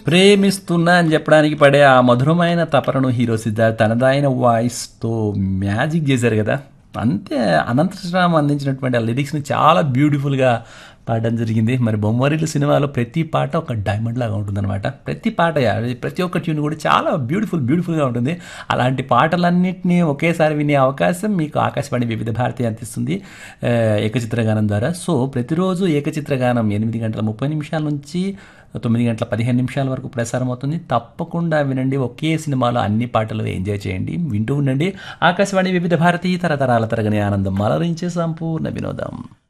ప్రేమిస్తున్నా అని చెప్పడానికి పడే ఆ మధురమైన తపనను హీరో సిద్ధార్థ్ తనదైన వాయిస్తో మ్యాజిక్ చేశారు కదా అంతే అనంతరామ్ అందించినటువంటి ఆ లిరిక్స్ని చాలా బ్యూటిఫుల్గా పాడడం జరిగింది మరి బొమ్మరిల్లు సినిమాలో ప్రతి పాట ఒక డైమండ్ లాగా ఉంటుందన్నమాట ప్రతి పాట అది ప్రతి ఒక్క ట్యూన్ కూడా చాలా బ్యూటిఫుల్ బ్యూటిఫుల్గా ఉంటుంది అలాంటి పాటలన్నింటినీ ఒకేసారి వినే అవకాశం మీకు ఆకాశవాణి వివిధ భారతి అందిస్తుంది ఆ, ఏకచిత్రగానం ద్వారా సో ప్రతిరోజు ఏకచిత్రగానం ఎనిమిది గంటల ముప్పై నిమిషాల నుంచి తొమ్మిది గంటల పదిహేను నిమిషాల వరకు ప్రసారం అవుతుంది తప్పకుండా వినండి ఒకే సినిమాలో అన్ని పాటలు ఎంజాయ్ చేయండి వింటూ ఉండండి ఆకాశవాణి వివిధ భారతి తరతరాల తరగని ఆనందం మలరించే సంపూర్ణ వినోదం